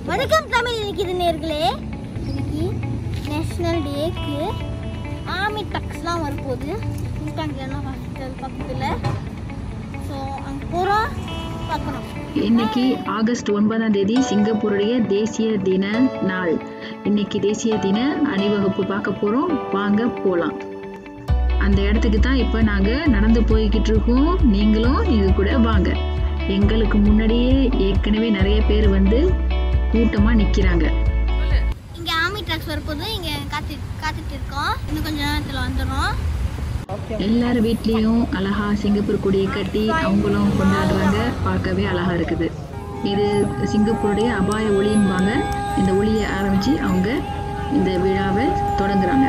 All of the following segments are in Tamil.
வணக்கம் தமிழ் இருக்குது நேர்களே இன்னைக்கு நேஷ்னல் டேக்கு ஆர்மி டக்ஸ்லாம் வரப்போகுது இன்ஸ்டாகிராம்லாம் பார்த்து பக்கத்தில் ஸோ அங்கே போகிறோம் பார்க்கணும் இன்னைக்கு ஆகஸ்ட் ஒன்பதாம் தேதி சிங்கப்பூருடைய தேசிய தின நாள் இன்னைக்கு தேசிய தின அணிவகுப்பு பார்க்க போறோம் வாங்க போலாம் அந்த இடத்துக்கு தான் இப்போ நாங்க நடந்து போய்கிட்டு இருக்கோம் நீங்களும் எங்க கூட வாங்க எங்களுக்கு முன்னாடியே ஏற்கனவே நிறைய பேர் வந்து கூட்டமா நிக்கிறாங்க இங்கே ஆர்மி டக்ஸ் வரப்போகுது இங்கே காத்து காத்துட்டு இருக்கோம் இன்னும் கொஞ்ச நேரத்தில் வந்துடும் எல்லார் வீட்லேயும் அழகா சிங்கப்பூர் கொடியை கட்டி அவங்களும் கொண்டாடுறாங்க பார்க்கவே அழகா இருக்குது இது சிங்கப்பூருடைய அபாய ஒளியும்பாங்க இந்த ஒளியை ஆரம்பிச்சு அவங்க இந்த விழாவை தொடங்குறாங்க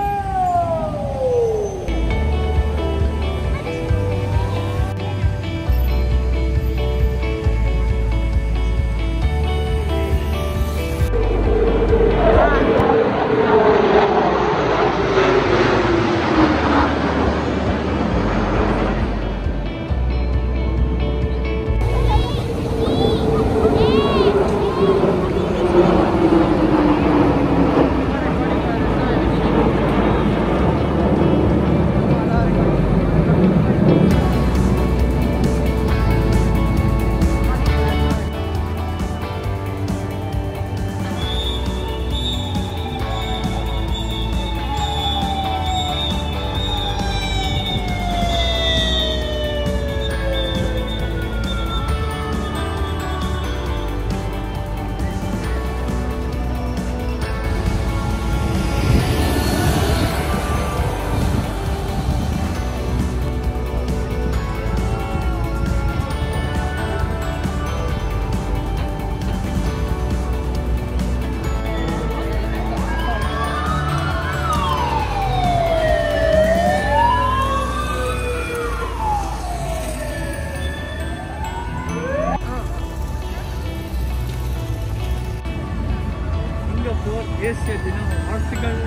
சிங்கப்பூர் தேசிய தினம் வாழ்த்துக்கள்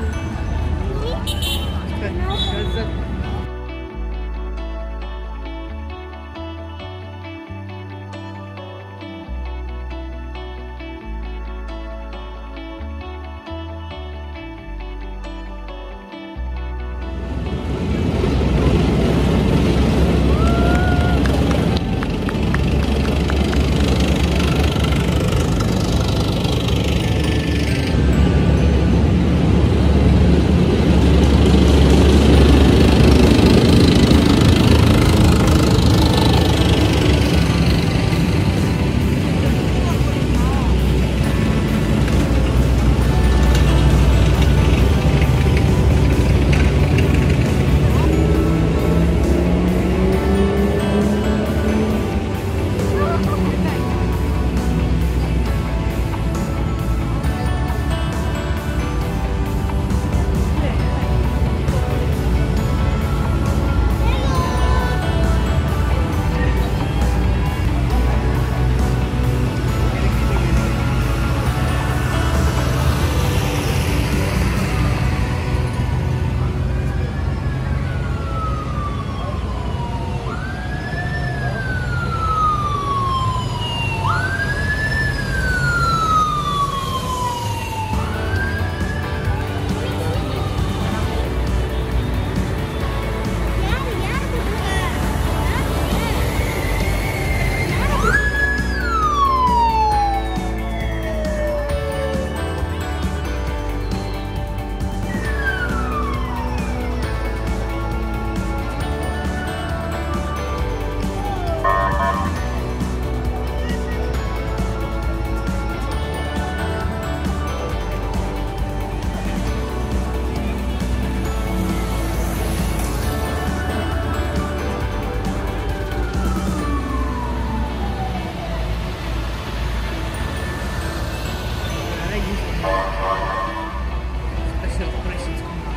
Special operations command.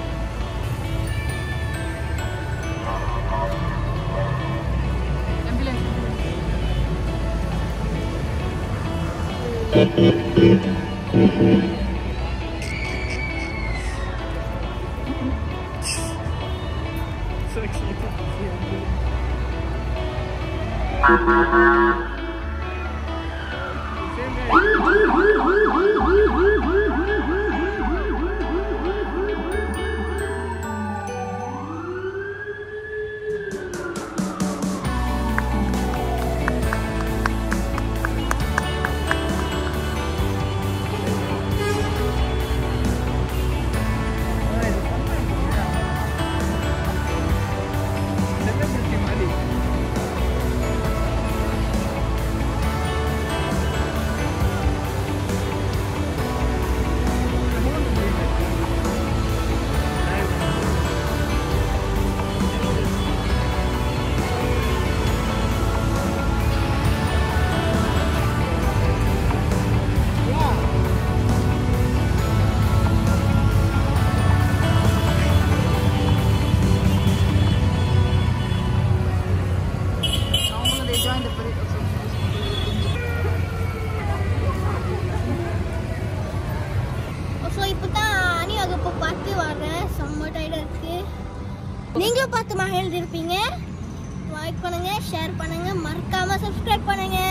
So excited to see you. Same guy. நீங்களும் பார்த்து மகிழ்ந்திருப்பீங்க லைக் பண்ணுங்க ஷேர் பண்ணுங்க மறக்காம சப்ஸ்கிரைப் பண்ணுங்க